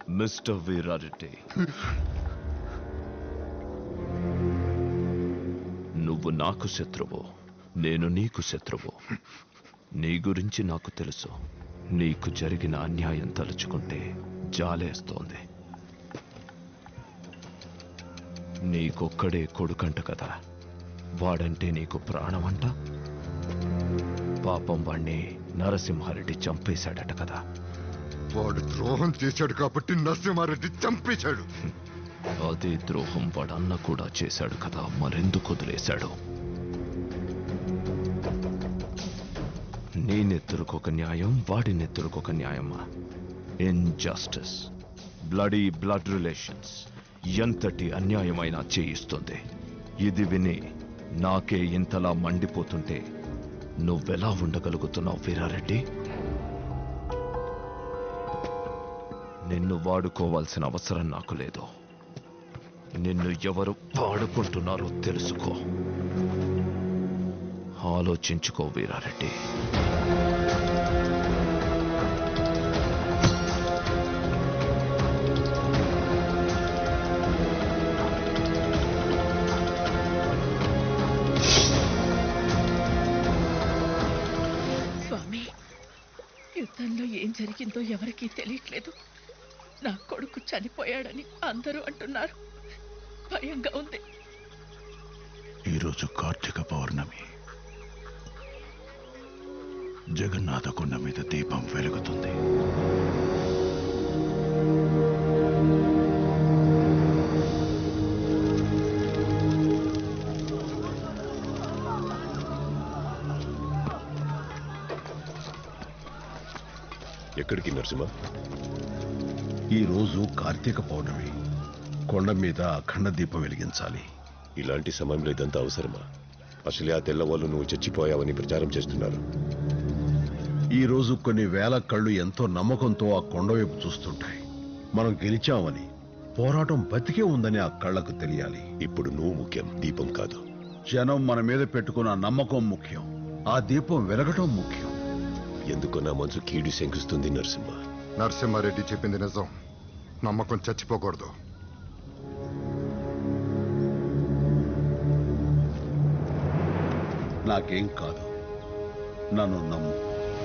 Mister Veerareddy నువ్వు నాకు శత్రువు నేను నీకు శత్రువు నీ గురించి నాకు తెలుసు నీకు జరిగిన అన్యాయం తలుచుకుంటే జాలేస్తోంది నీకొక్కడే కొడుకంట కదా వాడంటే నీకు ప్రాణమంట పాపం వాణ్ణి నరసింహారెడ్డి చంపేశాడట కదా వాడు ద్రోహం చేశాడు కాబట్టి నరసింహారెడ్డి చంపేశాడు అదే ద్రోహం వాడన్న కూడా చేశాడు కదా మరెందుకు వదిలేశాడు నీ నెత్తురుకొక న్యాయం వాడి నెత్తురుకొక న్యాయమా ఇన్జస్టిస్ బ్లడీ బ్లడ్ రిలేషన్స్ ఎంతటి అన్యాయమైనా చేయిస్తుంది ఇది విని నాకే ఇంతలా మండిపోతుంటే నువ్వెలా ఉండగలుగుతున్నావు వీరారెడ్డి నిన్ను వాడుకోవాల్సిన అవసరం నాకు లేదు నిన్ను ఎవరు వాడుకుంటున్నారో తెలుసుకో ఆలోచించుకో వీరారెడ్డి స్వామి యుద్ధంలో ఏం జరిగిందో ఎవరికీ తెలియట్లేదు నా కొడుకు చనిపోయాడని అందరూ అంటున్నారు భయంగా ఉంది ఈరోజు కార్తీక పౌర్ణమి జగన్నాథ కొండ మీద దీపం వెలుగుతుంది ఎక్కడికి నరసింహ ఈ రోజు కార్తీక పౌర్ణమి కొండ మీద అఖండ దీపం వెలిగించాలి ఇలాంటి సమయంలో ఇదంతా అవసరమా అసలే ఆ తెల్లవాళ్ళు నువ్వు చచ్చిపోయావని ప్రచారం చేస్తున్నారు ఈ రోజు కొన్ని వేల కళ్ళు ఎంతో నమ్మకంతో ఆ కొండ వైపు చూస్తుంటాయి మనం గెలిచామని పోరాటం బతికే ఉందని ఆ కళ్ళకు తెలియాలి ఇప్పుడు నువ్వు ముఖ్యం దీపం కాదు జనం మన మీద పెట్టుకున్న నమ్మకం ముఖ్యం ఆ దీపం వెలగటం ముఖ్యం ఎందుకో నా మనసు కీడు శంకిస్తుంది నరసింహ నరసింహారెడ్డి చెప్పింది నిజం నమ్మకం చచ్చిపోకూడదు నాకేం కాదు నన్ను నమ్ము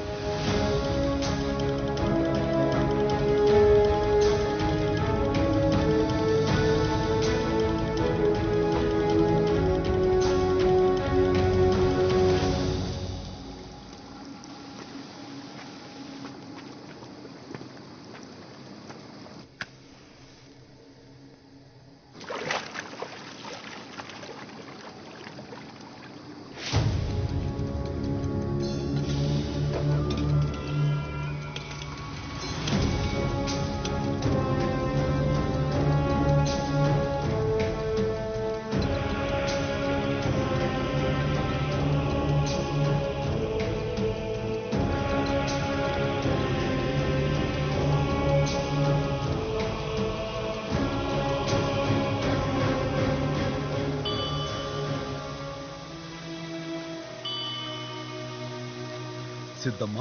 సిద్ధమ్మా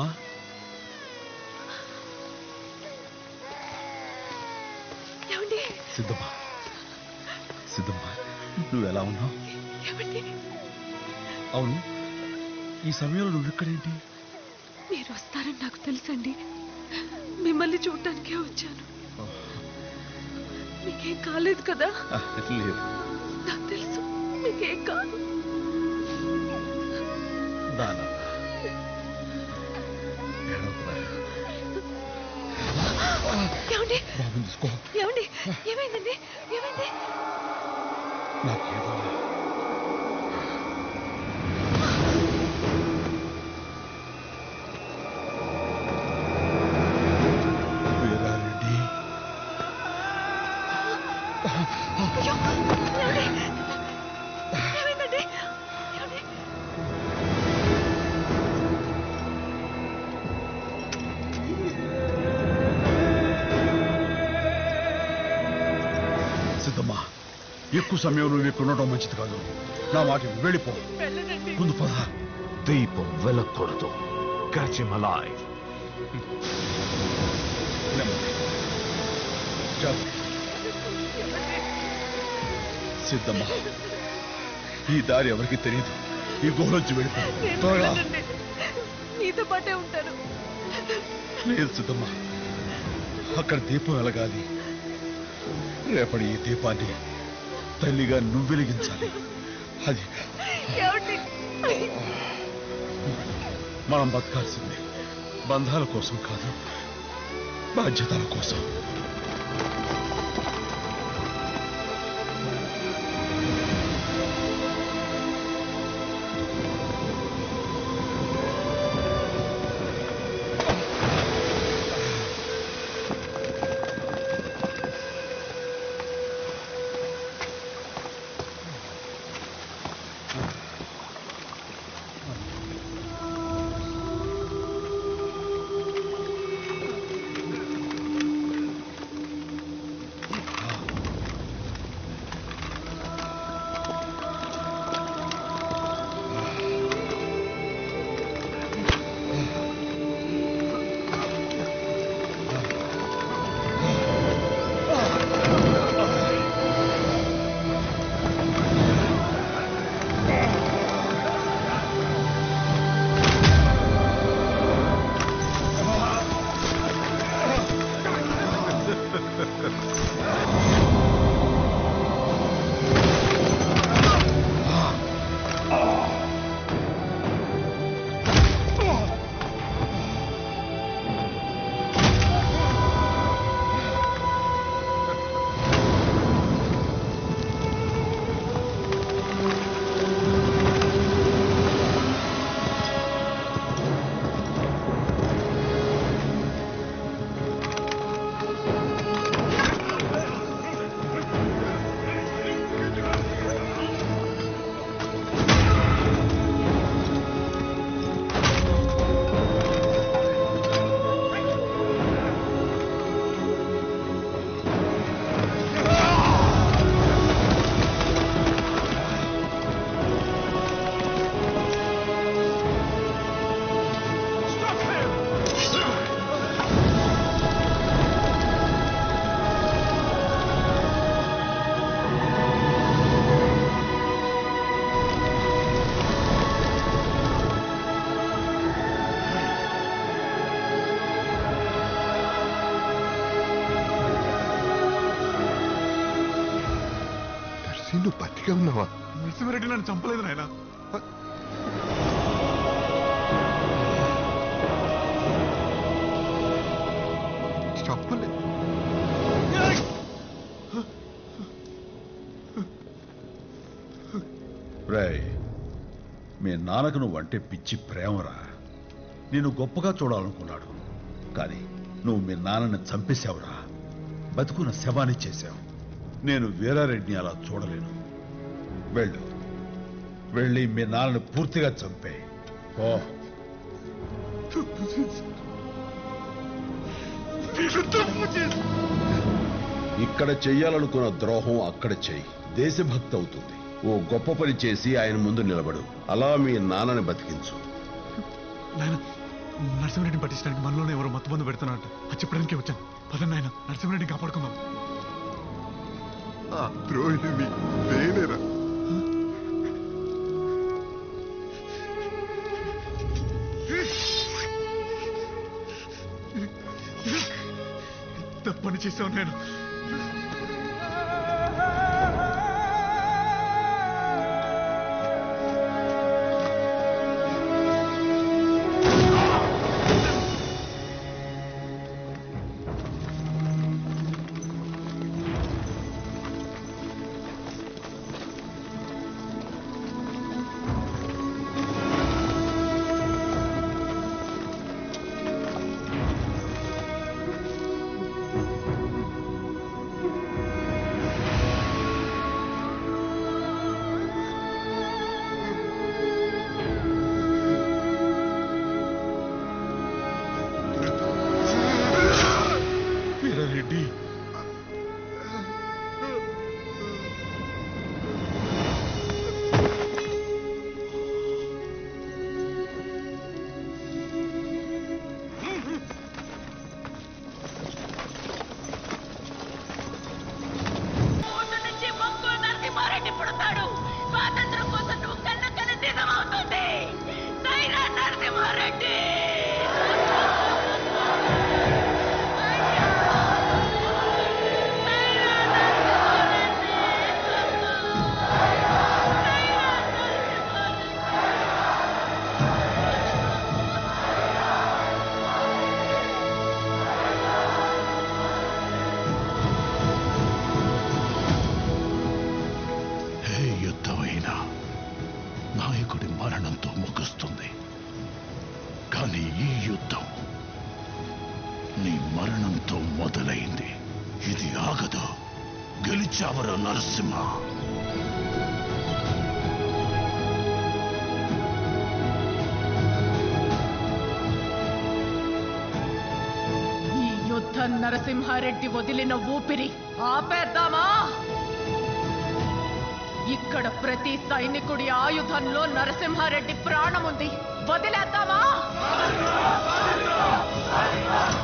ఏమండి సిద్ధమ్మా సిద్ధమ్మా నువ్వు ఎలా ఉన్నావు ఏమండి అవును ఈ సమయంలో నువ్వు ఇక్కడేంటి మీరు వస్తారని నాకు తెలుసండి మిమ్మల్ని చూడటానికే వచ్చాను మీకేం కాలేదు కదా ఆ, లేదు నాకు తెలుసు మీకేం కాదు దానా ఏడవకురా. ఏమండి బాబుని తీసుకో ఏమండి ఏమైందండి ఏమైంది నాకేదో వీరారెడ్డి అయ్యో ఏమండి ఏమైందండి ఏమండి సిద్ధమ్మా ఎక్కువ సమయం నువ్వు ఇక్కడ ఉండటం మంచిది కాదు నా మాట విను, వెళ్ళిపో వెళ్ళనండి ముందు పద దీపం వెలకూడదు క్యాచ్ హిమ్ అలైవ్ నెమ్మది జాగ్రత్త. సిద్ధమ్మ ఈ దారి ఎవరికి తెలియదు ఈ గుహలోంచి వెళ్ళిపో నేను త్వరగా వెళ్ళనండి. మీతో పాటే ఉంటాను లేదు సిద్ధమ్మ అక్కడ దీపం వెలగాలి రేపటి ఈ దీపాన్ని తల్లిగా నువ్వు వెలిగించాలి అది ఏమండి మనం బతకాల్సింది బంధాల కోసం కాదు బాధ్యతల కోసం దర్శి నువ్వు బతికే ఉన్నావా నరసింహారెడ్డి నన్ను చంపలేదు నాయన చెప్పలే రేయ్ మీ నాన్నకు నువ్వంటే పిచ్చి ప్రేమరా నేను గొప్పగా చూడాలనుకున్నాడు కానీ నువ్వు మీ నాన్నని చంపేశావురా బతుకున్న శవాన్ని చేశావు నేను వీరారెడ్డిని అలా చూడలేను వెళ్ళు వెళ్ళి మీ నాన్నని పూర్తిగా చంపే ఓ ఇక్కడ చెయ్యాలనుకున్న ద్రోహం అక్కడ చెయ్యి దేశభక్తి అవుతుంది ఓ గొప్ప పని చేసి ఆయన ముందు నిలబడు అలా మీ నాన్నని బతికించు నాయన నరసింహారెడ్డిని పట్టించడానికి మనలోనే ఎవరో మత్తు మందు పెడుతున్నట్టు అది చెప్పడానికి వచ్చాను పదండి నాయన నరసింహారెడ్డిని కాపాడుకుందాం ఆ ద్రోహిణి నేనేరా తప్పని చేశాను నేను వీరారెడ్డి మొదలైంది ఇది ఆగదు గెలిచావరా నరసింహ ఈ యుద్ధం నరసింహారెడ్డి వదిలిన ఊపిరి ఆపేద్దామా ఇక్కడ ప్రతి సైనికుడి ఆయుధంలో నరసింహారెడ్డి ప్రాణం ఉంది వదిలేద్దామా